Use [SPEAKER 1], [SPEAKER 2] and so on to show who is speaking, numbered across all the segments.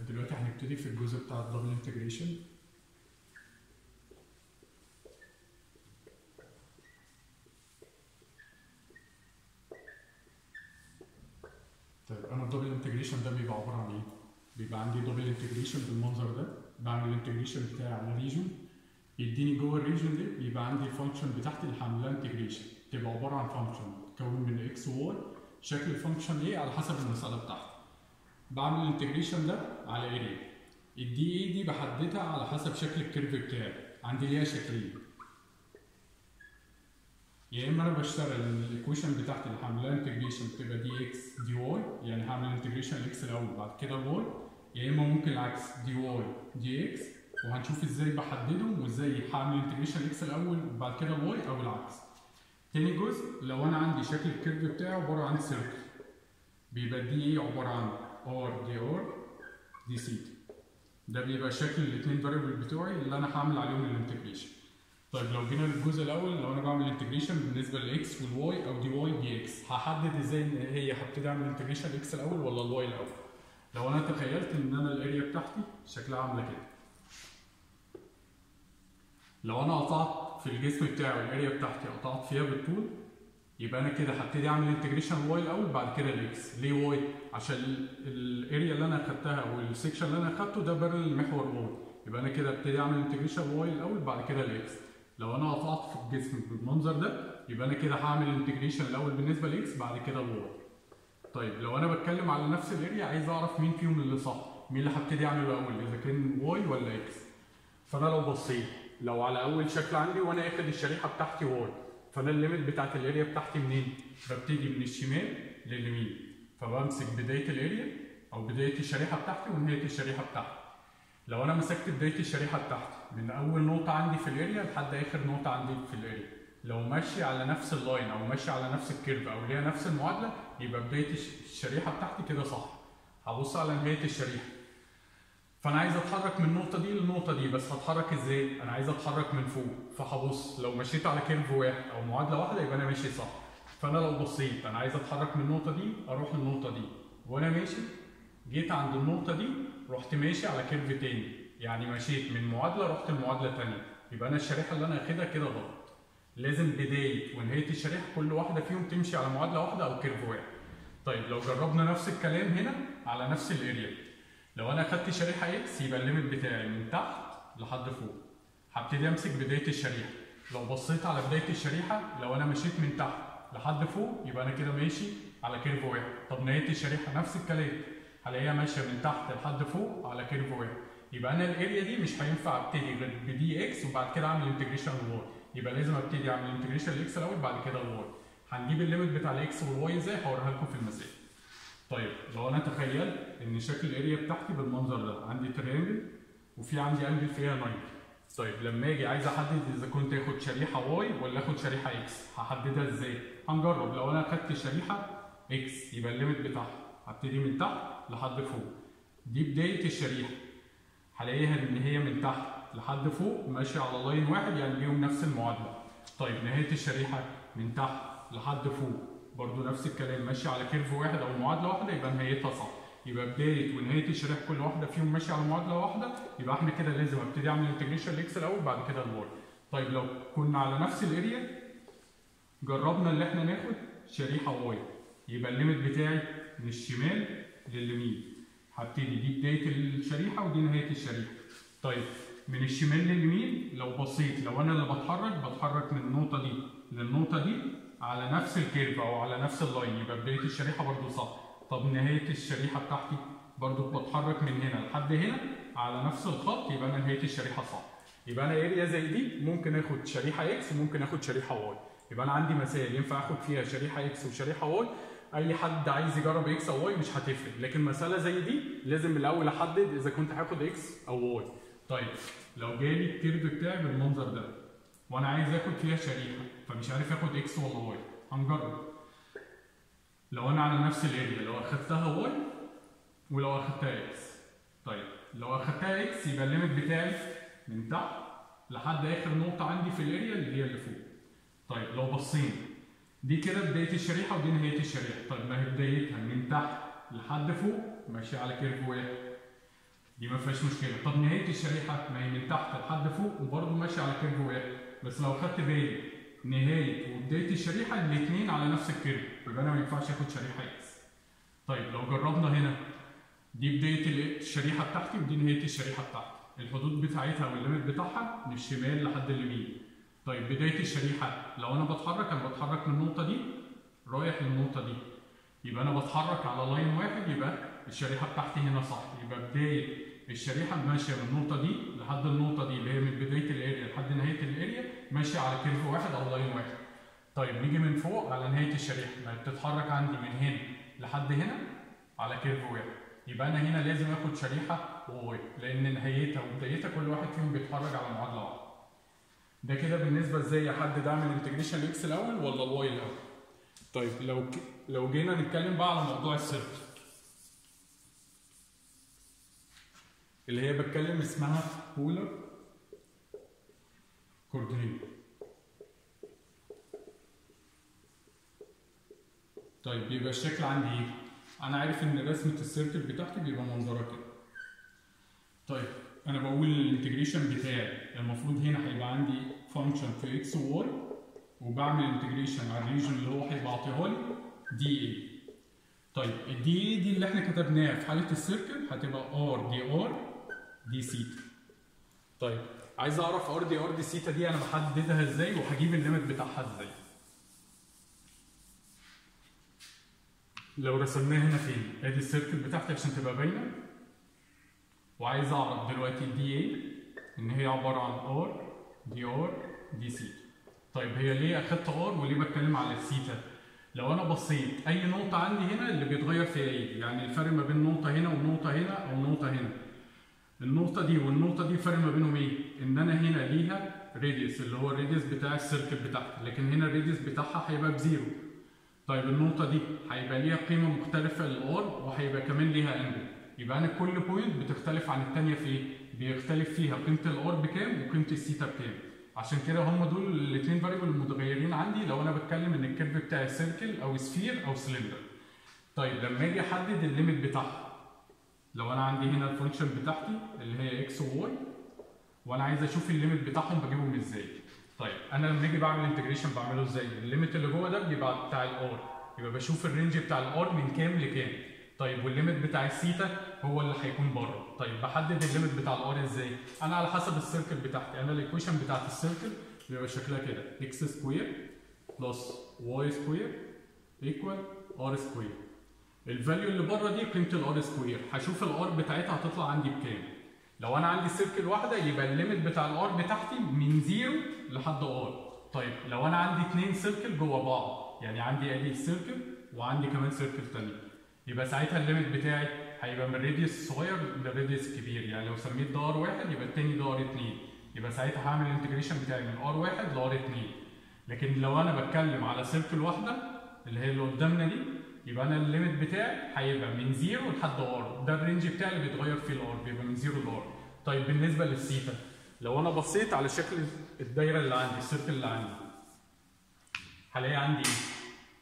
[SPEAKER 1] دلوقتي هنبتدي في الجزء بتاع الدبل انتجريشن طيب انا الدبل انتجريشن ده بيبقى عباره عن ايه؟ بيبقى عندي دبل انتجريشن بالمنظر ده بعمل الانتجريشن بتاعي على ريجون يديني جوه الريجون ده يبقى عندي الفانكشن بتاعتي اللي هعملها انتجريشن تبقى عباره عن فانكشن تتكون من اكس وواي شكل الفانكشن ايه على حسب المساله بتاعتي بعمل الانتجريشن ده على اريا الدي اي دي بحددها على حسب شكل الكيرف بتاعي عندي ليها شكلين يا اما انا بشتغل الايكويشن بتاعتي اللي هعملها انتجريشن تبقى دي اكس دي واي يعني هعمل انتجريشن الاكس الاول بعد كده الواي يا اما ممكن العكس دي واي دي اكس وهنشوف ازاي بحددهم وازاي هعمل انتجريشن الاكس الاول وبعد كده الواي او العكس تاني جزء لو انا عندي شكل الكيرف بتاعي عباره عن سيركل بيبقى دي ايه عباره عن ار دي ار دي سيتا ده بيبقى شكل الاثنين فاريبل بتوعي اللي انا هعمل عليهم الانتجريشن طيب لو جينا للجزء الاول لو انا بعمل انتجريشن بالنسبه للاكس والواي او دي واي دي اكس هحدد ازاي ان هي هبتدي اعمل انتجريشن الاكس الاول ولا الواي الاول لو انا تخيلت ان انا الاريا بتاعتي شكلها عامله كده لو انا قطعت في الجسم بتاعي الاريا بتاعتي قطعت فيها بالطول يبقى انا كده هبتدي اعمل انتجريشن الواي الاول بعد كده الاكس ليه واي عشان الاريا اللي انا اخدتها او السكشن اللي انا اخدته ده بارل المحور واي يبقى انا كده ابتدي اعمل انتجريشن الواي الاول بعد كده الاكس لو انا قطعت في الجسم بالمنظر ده يبقى انا كده هعمل انتجريشن الاول بالنسبه لاكس بعد كده الواي طيب لو انا بتكلم على نفس الاريا عايز اعرف مين فيهم اللي صح مين اللي هبتدي اعمله الاول اذا كان واي ولا اكس فانا لو بصيت لو على اول شكل عندي وانا اخد الشريحه بتاعتي واي فانا الليميت بتاعت الاريا بتاعتي منين؟ ببتدي من الشمال لليمين فبمسك بدايه الاريا او بدايه الشريحه بتاعتي ونهايه الشريحه بتاعتي لو انا مسكت بدايه الشريحه بتاعتي من اول نقطه عندي في الاريا لحد اخر نقطه عندي في الاريا لو ماشي على نفس اللاين او ماشي على نفس الكيرف او ليها نفس المعادله يبقى بدايه الشريحه بتاعتي كده صح هبص على نهايه الشريحه فانا عايز اتحرك من النقطه دي للنقطه دي بس هتحرك ازاي انا عايز اتحرك من فوق فهبص لو مشيت على كيرف واحد او معادله واحده يبقى انا ماشي صح فانا لو بصيت انا عايز اتحرك من النقطه دي اروح للنقطه دي وانا ماشي جيت عند النقطه دي رحت ماشي على كيرف تاني يعني مشيت من معادله رحت لمعادله تانيه يبقى انا الشريحه اللي انا اخدها كده غلط لازم بدايه ونهايه الشريحه كل واحده فيهم تمشي على معادله واحده او كيرف واحد طيب لو جربنا نفس الكلام هنا على نفس الاريا لو انا خدت شريحه اكس يبقى الليميت بتاعي من تحت لحد فوق هبتدي امسك بدايه الشريحه لو بصيت على بدايه الشريحه لو انا مشيت من تحت لحد فوق يبقى انا كده ماشي على كيرف واحد طب نهايه الشريحه نفس الكلام هلاقيها ماشيه من تحت لحد فوق على كيرف واحد يبقى انا الاريا دي مش هينفع ابتدي غير بدي اكس وبعد كده اعمل انتجريشن للواي يبقى لازم ابتدي اعمل انتجريشن للاكس الاول بعد كده الواي هنجيب الليميت بتاع الاكس والواي ازاي هوريها لكم في المسائل طيب لو انا تخيلت ان شكل الاريا بتاعتي بالمنظر ده عندي تريانجل وفي عندي انجل فيها 90 طيب لما اجي عايز احدد اذا كنت اخد شريحه واي ولا اخد شريحه اكس هحددها ازاي هنجرب لو انا اخدت شريحه اكس يبقى الليميت بتاعها هبتدي من تحت لحد فوق دي بدايه الشريحه هلاقيها ان هي من تحت لحد فوق ماشيه على لاين واحد يعني ليهم نفس المعادله طيب نهايه الشريحه من تحت لحد فوق برضو نفس الكلام ماشي على كيرف واحد او معادله واحده يبقى نهايتها صح يبقى بدايه ونهايه الشريحه كل واحده فيهم ماشيه على معادله واحده يبقى احنا كده لازم ابتدي اعمل انتجريشن لاكس الاول بعد كده الواي طيب لو كنا على نفس الاريا جربنا اللي احنا ناخد شريحه واي يبقى الليميت بتاعي من الشمال لليمين هبتدي دي بدايه الشريحه ودي نهايه الشريحه طيب من الشمال لليمين لو بصيت لو انا اللي بتحرك بتحرك من النقطه دي للنقطه دي على نفس الكيرف او على نفس اللاين يبقى بدايه الشريحه برضو صح طب نهايه الشريحه بتاعتي برضو بتحرك من هنا لحد هنا على نفس الخط يبقى انا نهايه الشريحه صح يبقى انا اريا زي دي ممكن اخد شريحه اكس وممكن اخد شريحه واي يبقى انا عندي مسائل ينفع اخد فيها شريحه اكس وشريحه واي اي حد عايز يجرب اكس او واي مش هتفرق لكن مساله زي دي لازم من الاول احدد اذا كنت هاخد اكس او واي طيب لو جالي الكيرف بتاعي بالمنظر ده وانا عايز اخد فيها شريحه فمش عارف اخد اكس ولا واي هنجرب لو انا على نفس الاريا لو اخدتها واي ولو اخدتها اكس طيب لو اخدتها اكس يبقى الليميت بتاعي من تحت لحد اخر نقطه عندي في الاريا اللي هي اللي فوق طيب لو بصينا دي كده بدايه الشريحه ودي نهايه الشريحه طيب ما هي بدايتها من تحت لحد فوق ماشيه على كيرف واحد دي ما فيهاش مشكله طب نهايه الشريحه ما هي من تحت لحد فوق وبرده ماشيه على كيرف واحد بس لو خدت بالي نهايه وبدايه الشريحه الاثنين على نفس الكيرف يبقى انا ما ينفعش اخد شريحه اكس طيب لو جربنا هنا دي بدايه الشريحه بتاعتي ودي نهايه الشريحه بتاعتي الحدود بتاعتها والليميت بتاعها من الشمال لحد اليمين طيب بدايه الشريحه لو انا بتحرك انا بتحرك من النقطه دي رايح للنقطه دي يبقى انا بتحرك على لاين واحد يبقى الشريحه بتاعتي هنا صح يبقى بدايه الشريحه ماشيه من النقطه دي لحد النقطه دي اللي هي من بدايه الاريا لحد نهايه الاريا ماشيه على كيرف واحد او لاين واحد طيب نيجي من فوق على نهايه الشريحه ما بتتحرك عندي من هنا لحد هنا على كيرف واحد يبقى انا هنا لازم اخد شريحه واي لان نهايتها وبدايتها كل واحد فيهم بيتحرك على معادله واحده ده كده بالنسبه ازاي احدد اعمل انتجريشن الاكس الاول ولا الواي الاول طيب لو ك... لو جينا نتكلم بقى على موضوع السيركل اللي هي بتكلم اسمها بولر كوردينيت طيب يبقى الشكل عندي ايه؟ انا عارف ان رسمه السيركل بتاعتي بيبقى منظرها كده طيب انا بقول الانتجريشن بتاعي المفروض هنا هيبقى عندي فانكشن في اكس وواي وبعمل انتجريشن على الريجن اللي هو هيبقى عاطيها لي دي اي طيب الدي اي دي اللي احنا كتبناها في حاله السيركل هتبقى ار دي ار دي سيتا طيب عايز اعرف ار دي ار دي سيتا دي انا بحددها ازاي وهجيب الليمت بتاعها ازاي لو رسمناها هنا فين ادي السيركل بتاعتي عشان تبقى باينه وعايز اعرف دلوقتي الدي اي ان هي عباره عن ار دي ار دي سيتا طيب هي ليه اخدت ار وليه بتكلم على السيتا لو انا بصيت اي نقطه عندي هنا اللي بيتغير فيها ايه يعني الفرق ما بين نقطه هنا ونقطه هنا او نقطه هنا النقطه دي والنقطه دي الفرق ما بينهم ايه ان انا هنا ليها راديوس اللي هو الراديوس بتاع السيركل بتاعتي لكن هنا الراديوس بتاعها هيبقى بزيرو طيب النقطه دي هيبقى ليها قيمه مختلفه للار وهيبقى كمان ليها انجل يبقى انا كل بوينت بتختلف عن الثانيه في ايه بيختلف فيها قيمه الار بكام وقيمه الثيتا بكام عشان كده هم دول الاثنين فاريبل المتغيرين عندي لو انا بتكلم ان الكيرف بتاعي سيركل او سفير او سلندر طيب لما اجي احدد الليميت بتاعها لو انا عندي هنا الفانكشن بتاعتي اللي هي اكس وواي وانا عايز اشوف الليميت بتاعهم بجيبهم ازاي طيب انا لما اجي بعمل انتجريشن بعمله ازاي الليميت اللي جوه ده بيبقى بتاع الار يبقى بشوف الرينج بتاع الار من كام لكام طيب والليميت بتاع السيتا هو اللي هيكون بره طيب بحدد الليميت بتاع الار ازاي انا على حسب السيركل بتاعتي انا الايكويشن بتاعت السيركل بيبقى شكلها كده اكس سكوير بلس واي سكوير ايكوال ار سكوير الفاليو اللي بره دي قيمه الار سكوير هشوف الار بتاعتها هتطلع عندي بكام لو انا عندي سيركل واحده يبقى الليميت بتاع الار بتاعتي من زيرو لحد ار طيب لو انا عندي اثنين سيركل جوه بعض يعني عندي ادي سيركل وعندي كمان سيركل ثانيه يبقى ساعتها الليميت بتاعي هيبقى من الراديوس الصغير للراديوس الكبير يعني لو سميت ده ار واحد يبقى التاني ده ار اتنين يبقى ساعتها هعمل الانتجريشن بتاعي من ار واحد لار اتنين لكن لو انا بتكلم على سيركل واحده اللي هي اللي قدامنا دي يبقى انا الليميت بتاعي هيبقى من زيرو لحد ار ده الرينج بتاعي اللي بيتغير فيه الار بيبقى من زيرو لار طيب بالنسبه للسيتا لو انا بصيت على شكل الدايره اللي عندي السيركل اللي عندي هلاقي عندي ايه؟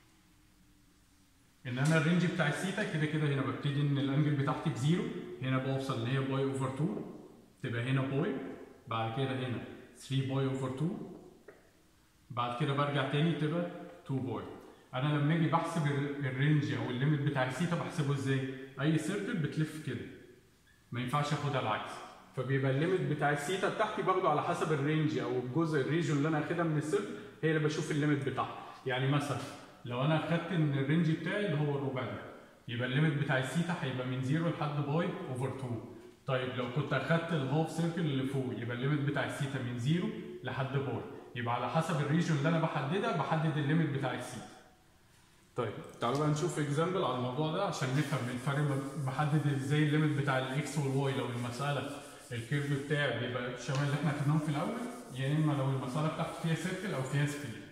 [SPEAKER 1] ان انا الرينج بتاع السيتا كده كده هنا ببتدي ان الانجل بتاعتي بزيرو هنا بوصل ان هي باي اوفر 2 تبقى هنا باي بعد كده هنا 3 باي اوفر 2 بعد كده برجع تاني تبقى 2 باي انا لما اجي بحسب الرينج او الليميت بتاع السيتا بحسبه ازاي؟ اي سيركل بتلف كده ما ينفعش اخدها العكس فبيبقى الليميت بتاع السيتا بتاعتي باخده على حسب الرينج او الجزء الريجن اللي انا اخدها من السيركل هي اللي بشوف الليميت بتاعها يعني مثلا لو انا اخدت ان الرينج بتاعي اللي هو الربع ده يبقى الليميت بتاع السيتا هيبقى من 0 لحد باي اوفر 2 طيب لو كنت اخدت الهاف سيركل اللي فوق يبقى الليميت بتاع السيتا من 0 لحد باي يبقى على حسب الريجن اللي انا بحددها بحدد الليميت بتاع السيتا طيب تعالوا بقى نشوف اكزامبل على الموضوع ده عشان نفهم الفرق بحدد ازاي الليميت بتاع الاكس والواي لو المساله الكيرف بتاعي بيبقى شبه اللي احنا خدناهم في الاول يا اما لو المساله بتاعتي فيها سيركل او فيها سفير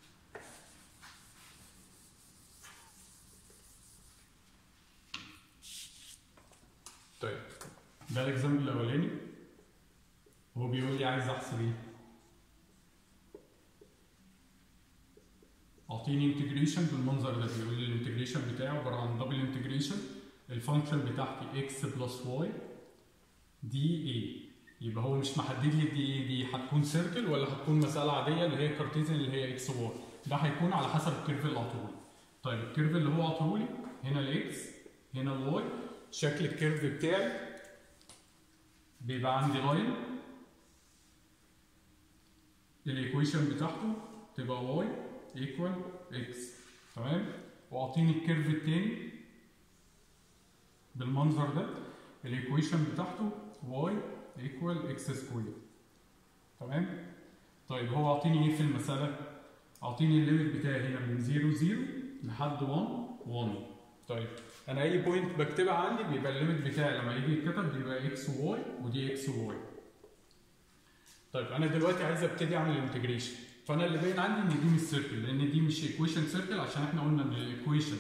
[SPEAKER 1] طيب ده الاكزامبل الاولاني هو بيقول لي عايز احسب ايه اعطيني انتجريشن بالمنظر ده بيقول لي الانتجريشن بتاعه عباره عن دبل انتجريشن الفانكشن بتاعتي x بلس y دي اي يبقى هو مش محدد لي دي اي دي هتكون سيركل ولا هتكون مساله عاديه اللي هي كارتيزن اللي هي اكس واي ده هيكون على حسب الكيرف اللي عطولي طيب الكيرف اللي هو عطولي هنا الاكس هنا الواي شكل الكيرف بتاعي بيبقى عندي لاين الايكويشن بتاعته تبقى واي ايكوال اكس تمام واعطيني الكيرف التاني بالمنظر ده الايكويشن بتاعته y ايكوال اكس سكوير تمام طيب هو اعطيني ايه في المساله اعطيني الليميت بتاعي هنا من 0 0 لحد 1 1 طيب انا اي بوينت بكتبها عندي بيبقى الليميت بتاعي لما يجي يتكتب بيبقى اكس واي ودي اكس واي طيب انا دلوقتي عايز ابتدي اعمل انتجريشن فانا اللي باين عندي ان دي مش سيركل لان دي مش ايكويشن سيركل عشان احنا قلنا ان الايكويشن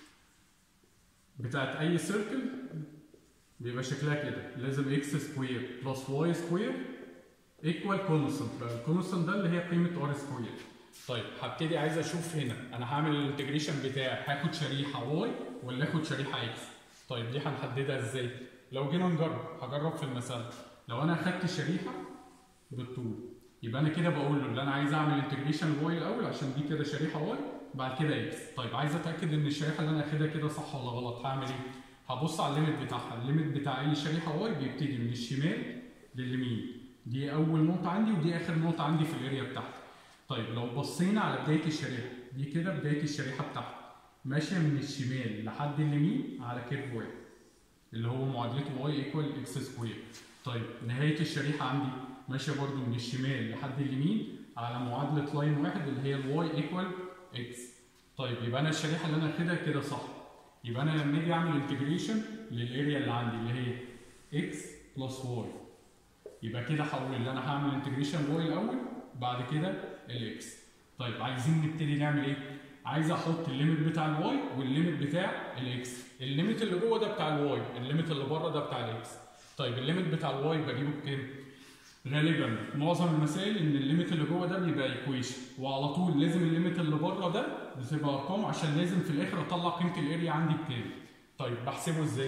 [SPEAKER 1] بتاعت اي سيركل بيبقى شكلها كده لازم اكس سكوير بلس واي سكوير ايكوال كونستنت بقى الكونستنت ده اللي هي قيمه ار سكوير طيب هبتدي عايز اشوف هنا انا هعمل الانتجريشن بتاعي هاخد شريحه واي ولا اخد شريحه اكس طيب دي هنحددها ازاي لو جينا نجرب هجرب في المساله لو انا اخدت شريحه بالطول يبقى انا كده بقول له اللي انا عايز اعمل انتجريشن واي الاول عشان دي كده شريحه واي بعد كده اكس طيب عايز اتاكد ان الشريحه اللي انا اخدها كده صح ولا غلط هعمل ايه هبص على الليميت بتاعها الليميت بتاع اي شريحه واي بيبتدي من الشمال لليمين دي اول نقطه عندي ودي اخر نقطه عندي في الاريا بتاعتي طيب لو بصينا على بدايه الشريحه دي كده بدايه الشريحه بتاعتي ماشيه من الشمال لحد اليمين على كيرف واحد اللي هو معادلته واي ايكوال اكس سكوير طيب نهايه الشريحه عندي ماشيه برده من الشمال لحد اليمين على معادله لاين واحد اللي هي الواي ايكوال اكس طيب يبقى انا الشريحه اللي انا اخدها كده صح يبقى انا لما اجي اعمل انتجريشن للاريا اللي عندي اللي هي اكس بلس واي يبقى كده هقول ان انا هعمل انتجريشن واي الاول بعد كده الاكس طيب عايزين نبتدي نعمل ايه عايز احط الليميت بتاع الواي والليميت بتاع الاكس الليميت اللي جوه ده بتاع الواي الليميت اللي بره ده بتاع الاكس طيب الليميت بتاع الواي بجيبه بكام غالبا معظم المسائل ان الليميت اللي جوه ده بيبقى ايكويشن وعلى طول لازم الليميت اللي بره ده بتبقى ارقام عشان لازم في الاخر اطلع قيمه الاريا عندي بكام طيب بحسبه ازاي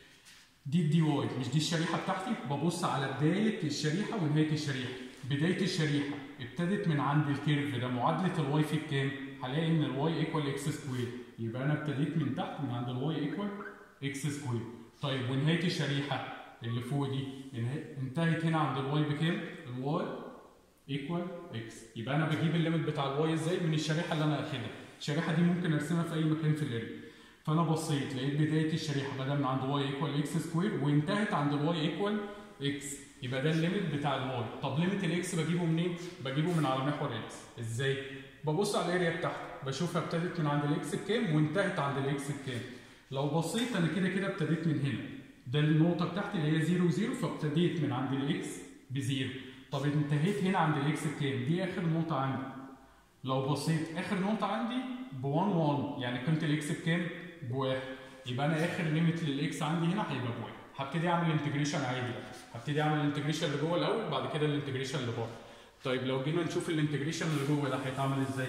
[SPEAKER 1] دي الدي واي مش دي الشريحه بتاعتي ببص على بدايه الشريحه ونهايه الشريحه بدايه الشريحه ابتدت من عند الكيرف ده معادله الواي في بكام هلاقي ان الواي ايكوال اكس سكوير يبقى انا ابتديت من تحت من عند الواي ايكوال اكس سكوير طيب ونهايه الشريحه اللي فوق دي انتهت هنا عند الواي بكام الواي ايكوال اكس يبقى انا بجيب الليميت بتاع الواي ازاي من الشريحه اللي انا اخدها الشريحه دي ممكن ارسمها في اي مكان في الاريا فانا بصيت لقيت بدايه الشريحه بدل من عند واي ايكوال اكس سكوير وانتهت عند الواي ايكوال اكس يبقى ده الليميت بتاع الواي طب ليميت الاكس بجيبه منين بجيبه من على محور اكس ازاي ببص على الاريا بتاعتي بشوفها ابتدت من عند الاكس بكام وانتهت عند الاكس بكام لو بصيت انا كده كده ابتديت من هنا ده النقطه بتاعتي اللي هي 0 0 فابتديت من عند الاكس بزيرو طب انتهيت هنا عند الاكس بكام دي اخر نقطه عندي لو بصيت اخر نقطه عندي ب 1 1 يعني قيمه الاكس بكام بواحد يبقى انا اخر ليميت للاكس عندي هنا هيبقى بواحد هبتدي اعمل انتجريشن عادي هبتدي اعمل الانتجريشن اللي جوه الاول بعد كده الانتجريشن اللي بره طيب لو جينا نشوف الانتجريشن اللي جوه ده هيتعمل ازاي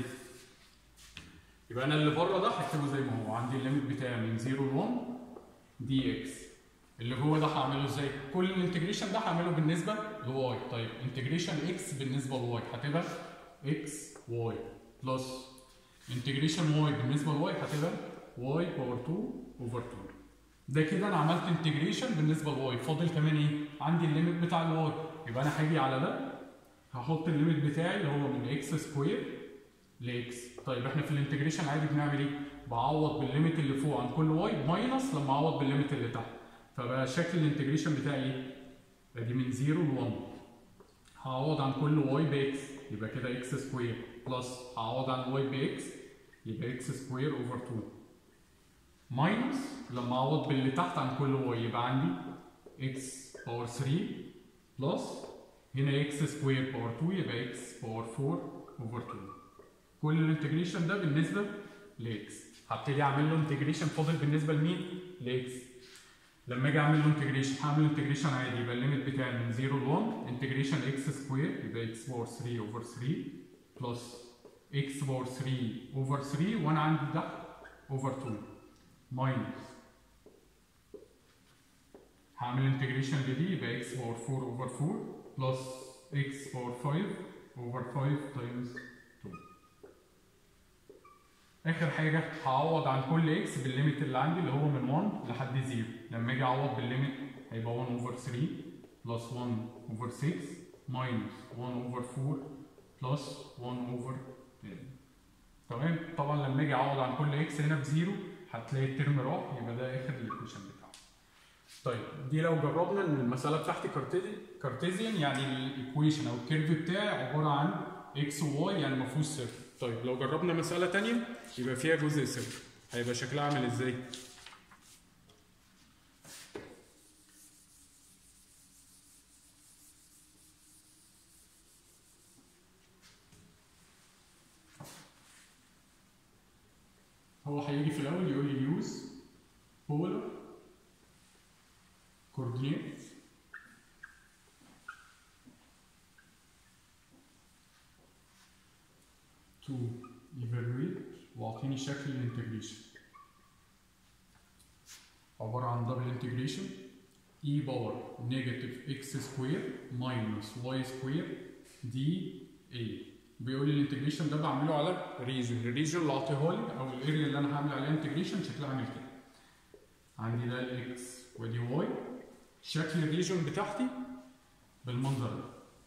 [SPEAKER 1] يبقى انا اللي بره ده هكتبه زي ما هو عندي الليميت بتاعي من 0 ل 1 دي اكس اللي جوه ده هعمله ازاي كل الانتجريشن ده هعمله بالنسبه لواي طيب انتجريشن اكس بالنسبه لواي هتبقى اكس واي بلس انتجريشن واي بالنسبه لواي هتبقى واي باور 2 اوفر 2 ده كده انا عملت انتجريشن بالنسبه لواي فاضل كمان ايه عندي الليميت بتاع الواي يبقى انا هاجي على ده هحط الليميت بتاعي اللي هو من اكس سكوير لاكس طيب احنا في الانتجريشن عادي بنعمل ايه بعوض بالليميت اللي فوق عن كل واي ماينس لما اعوض بالليميت اللي تحت فبقى شكل الانتجريشن بتاعي ايه ادي من 0 ل 1 هعوض عن كل واي باكس يبقى كده اكس سكوير بلس هعوض عن واي باكس يبقى اكس سكوير اوفر 2 ماينس لما اعوض باللي تحت عن كل واي يبقى عندي اكس باور 3 بلس هنا اكس سكوير باور 2 يبقى اكس باور 4 اوفر 2 كل الانتجريشن ده بالنسبه لاكس هبتدي اعمل له انتجريشن فاضل بالنسبه لمين؟ لاكس لما اجي اعمل له انتجريشن هعمل انتجريشن عادي يبقى الليميت بتاعي من 0 ل 1 انتجريشن اكس سكوير يبقى اكس باور 3 اوفر 3 بلس اكس باور 3 اوفر 3 وانا عندي ده اوفر 2 ماينس هعمل انتجريشن لدي يبقى اكس باور 4 اوفر 4 بلس اكس باور 5 اوفر 5 تايمز 2 اخر حاجه هعوض عن كل اكس بالليميت اللي عندي اللي هو من 1 لحد 0 لما اجي اعوض بالليميت هيبقى 1 اوفر 3 بلس 1 اوفر 6 ماينس 1 اوفر 4 بلس 1 اوفر 10 تمام طبعا لما اجي اعوض عن كل اكس هنا بزيرو هتلاقي الترم راح يبقى ده اخر الايكويشن بتاعه طيب دي لو جربنا ان المساله بتاعتي كارتيزيان كارتيزيان يعني الايكويشن او الكيرف بتاعي عباره عن اكس وواي يعني ما فيهوش صفر طيب لو جربنا مساله ثانيه يبقى فيها جزء صفر هيبقى شكلها عامل ازاي هو هيجي في الاول يقول لي يوز polar coordinates to evaluate واعطيني شكل الانتجريشن عبارة عن دبل انتجريشن e باور نيجاتيف x سكوير ماينس y سكوير دي a بيقول لي الانتجريشن ده بعمله على ريجن الريجن اللي عطيه لي او الاريا اللي انا هعمل عليها انتجريشن شكلها عامل كده عندي ده الاكس ودي واي شكل الريجن بتاعتي بالمنظر ده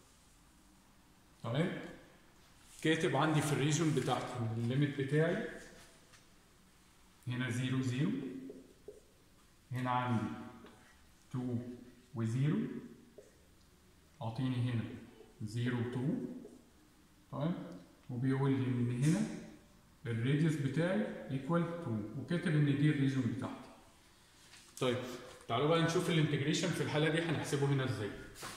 [SPEAKER 1] تمام كاتب عندي في الريجن بتاعتي الليميت بتاعي هنا 0 0 هنا عندي 2 و0 اعطيني هنا 0 2 تمام وبيقول لي ان هنا الراديوس بتاعي ايكوال 2 وكاتب ان دي الريجن بتاعتي طيب تعالوا بقى نشوف الانتجريشن في الحاله دي هنحسبه هنا ازاي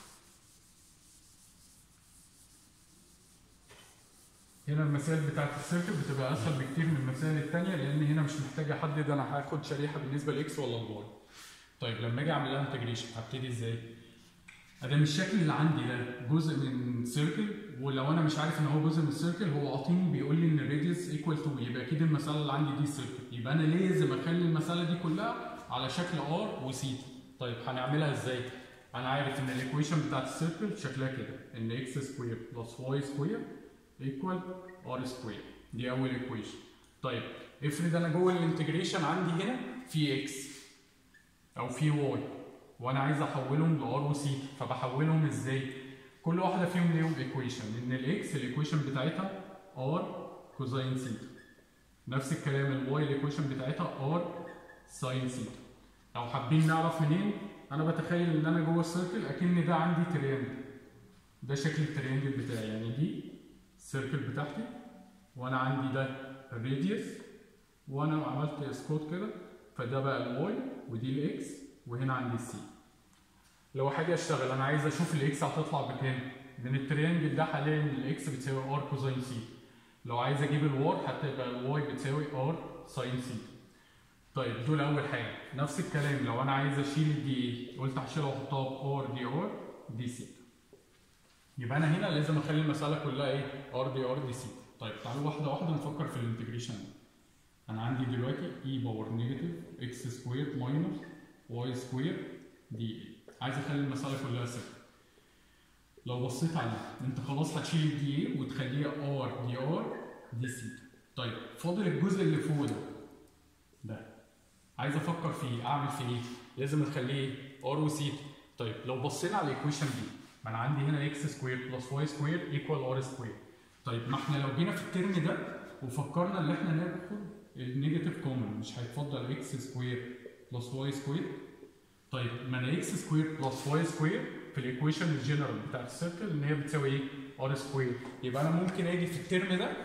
[SPEAKER 1] هنا المسائل بتاعت السيركل بتبقى اسهل بكتير من المسائل الثانيه لان هنا مش محتاج احدد انا هاخد شريحه بالنسبه لاكس ولا لواي طيب لما اجي اعمل لها انتجريشن هبتدي ازاي ادام الشكل اللي عندي ده جزء من سيركل ولو انا مش عارف ان هو جزء من السيركل هو عاطيني بيقول لي ان الراديوس ايكوال 2 يبقى اكيد المساله اللي عندي دي سيركل يبقى انا لازم اخلي المساله دي كلها على شكل ار وسيتا طيب هنعملها ازاي انا عارف ان الايكويشن بتاعت السيركل شكلها كده ان اكس سكوير بلس واي سكوير ايكوال ار سكوير دي اول ايكويشن طيب افرض انا جوه الانتجريشن عندي هنا في اكس او في واي وانا عايز احولهم لار وسي فبحولهم ازاي كل واحده فيهم ليهم ايكويشن ان الاكس الايكويشن بتاعتها ار كوزين سيتا نفس الكلام الواي الايكويشن بتاعتها ار ساين سيتا لو حابين نعرف منين انا بتخيل ان انا جوه السيركل اكن ده عندي تريانجل ده شكل التريانجل بتاعي يعني دي السيركل بتاعتي وانا عندي ده الراديوس وانا عملت اسكوت كده فده بقى الواي ودي الاكس وهنا عندي السي لو حاجه اشتغل انا عايز اشوف الاكس هتطلع بكام من التريانجل ده هلاقي ان الاكس بتساوي ار كوزين سي لو عايز اجيب الوار هتبقى الواي بتساوي ار ساين سي طيب دول اول حاجه نفس الكلام لو انا عايز اشيل الدي اي قلت هشيلها واحطها بار دي ار دي سي يبقى انا هنا لازم اخلي المساله كلها ايه ار دي ار دي سي طيب تعالوا واحده واحده نفكر في الانتجريشن انا عندي دلوقتي اي باور نيجاتيف اكس سكوير ماينس واي سكوير دي اي عايز اخلي المساله كلها صفر لو بصيت عليها انت خلاص هتشيل الدي اي وتخليها ار دي ار دي سي طيب فاضل الجزء اللي فوق ده ده عايز افكر فيه اعمل فيه ايه لازم اخليه ار وسي طيب لو بصينا على الايكويشن دي ما انا عندي هنا اكس سكوير بلس واي سكوير ايكوال ار سكوير طيب ما احنا لو جينا في الترم ده وفكرنا ان احنا ناخد النيجاتيف كومن مش هيتفضل اكس سكوير بلس واي سكوير طيب ما انا اكس سكوير بلس واي سكوير في الايكويشن الجنرال بتاعت السيركل ان هي بتساوي ايه؟ ار سكوير يبقى انا ممكن اجي في الترم ده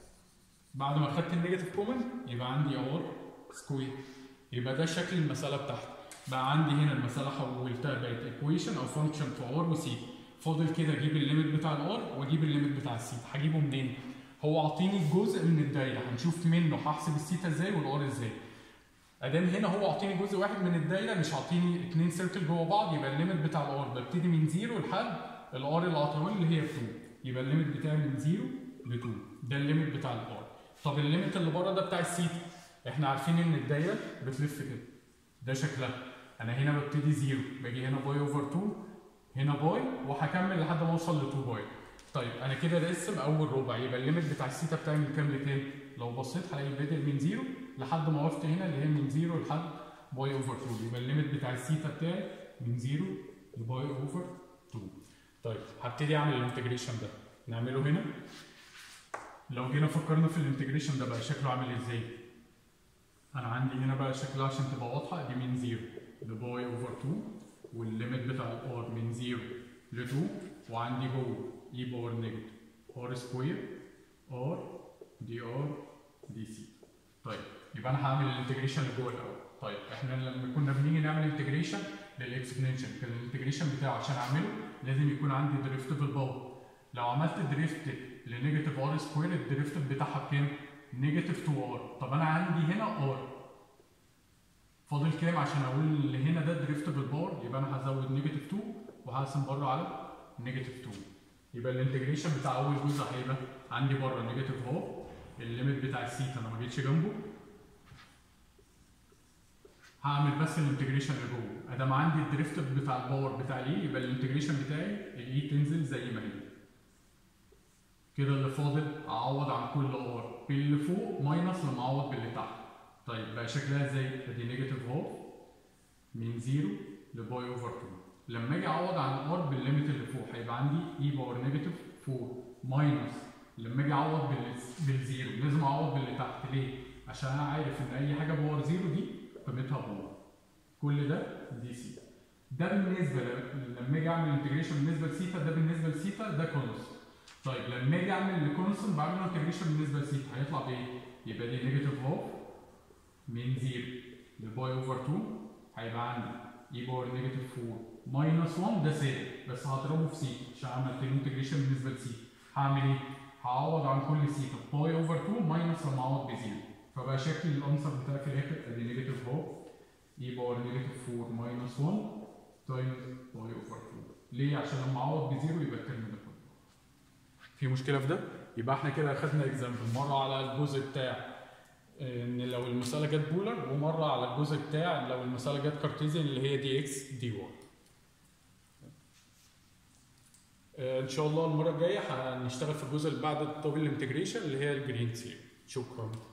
[SPEAKER 1] بعد ما خدت النيجاتيف كومن يبقى عندي ار سكوير يبقى ده شكل المساله بتاعتي بقى عندي هنا المساله حولتها بقت ايكويشن او فانكشن في ار وسي فاضل كده اجيب الليميت بتاع الار واجيب الليميت بتاع السي هجيبه منين؟ هو عاطيني جزء من الدايره هنشوف منه هحسب السيتا ازاي والار ازاي ادام هنا هو عاطيني جزء واحد من الدايره مش عاطيني اثنين سيركل جوه بعض يبقى الليميت بتاع الار ببتدي من زيرو لحد الار اللي عطاه اللي هي 2 يبقى الليميت بتاعي من زيرو ل 2 ده الليميت بتاع الار طب الليميت اللي بره ده بتاع السيتا احنا عارفين ان الدايره بتلف كده ده شكلها انا هنا ببتدي زيرو باجي هنا باي اوفر 2 هنا باي وهكمل لحد ما اوصل ل 2 باي طيب انا كده راسم اول ربع يبقى الليميت بتاع الثيتا بتاعي من كام لكام؟ لو بصيت هلاقي بادئ من زيرو لحد ما وقفت هنا اللي هي من زيرو لحد باي اوفر 2 يبقى الليميت بتاع الثيتا بتاعي من زيرو لباي اوفر 2 طيب هبتدي اعمل الانتجريشن ده نعمله هنا لو جينا فكرنا في الانتجريشن ده بقى شكله عامل ازاي؟ انا عندي هنا بقى شكلها عشان تبقى واضحه دي من زيرو لباي اوفر 2 والليميت بتاع الار من زيرو ل 2 وعندي جوه اي باور نيجاتيف ار سكوير ار دي ار دي سي طيب يبقى انا هعمل الانتجريشن اللي جوه الاول طيب احنا لما كنا بنيجي نعمل انتجريشن للاكسبوننشال كان الانتجريشن بتاعه عشان اعمله لازم يكون عندي دريفتيف الباور لو عملت دريفت لنيجاتيف ار سكوير الدريفتيف بتاعها بكام؟ نيجاتيف 2 ار طب انا عندي هنا ار فاضل كام عشان اقول اللي هنا ده دريفتيف الباور يبقى انا هزود نيجاتيف 2 وهقسم بره على نيجاتيف 2 يبقى الانتجريشن بتاع اول جزء هيبقى عندي بره نيجاتيف اهو الليميت بتاع السيتا انا ما جيتش جنبه هعمل بس الانتجريشن اللي جوه ادام عندي الدريفتيف بتاع الباور بتاع الاي يبقى الانتجريشن بتاعي الاي تنزل زي ما هي كده اللي فاضل اعوض عن كل ار باللي فوق ماينس لما اعوض باللي تحت طيب بقى شكلها ازاي ادي نيجاتيف اهو من 0 لباي اوفر 2 لما اجي اعوض عن ار بالليميت اللي فوق هيبقى عندي اي باور نيجاتيف 4 ماينس لما اجي اعوض بال- بالزيرو لازم اعوض باللي تحت ليه؟ عشان انا عارف ان اي حاجه باور زيرو دي قيمتها باور كل ده دي سي ده بالنسبه ل- لما اجي اعمل انتجريشن بالنسبه لسيتا ده بالنسبه لسيتا ده كونستنت طيب لما اجي اعمل الكونستنت بعمل له انتجريشن بالنسبه لسيتا هيطلع بايه؟ يبقى دي نيجاتيف اهو من 0 لباي اوفر 2 هيبقى عندي اي باور نيجاتيف 4 ماينس 1 ده ثابت بس هضربه في سيتا عشان عملت له انتجريشن بالنسبه لسيتا هعمل ايه؟ هعوض عن كل سيتا باي اوفر 2 ماينس لما اعوض بزيرو فبقى شكل الانسر بتاعي في الاخر ادي نيجاتيف اهو اي باور نيجاتيف 4 ماينس 1 تايمز باي اوفر 2 ليه؟ عشان لما اعوض بزيرو يبقى الترم ده كله في مشكله في ده؟ يبقى احنا كده اخدنا اكزامبل مره على الجزء بتاع ان لو المساله جت بولر ومره على الجزء بتاع لو المساله جت كارتيزيان اللي هي دي اكس دي واي ان شاء الله المره الجايه هنشتغل في الجزء اللي بعد الدبل انتجريشن اللي هي الجرين ثيوري شكرا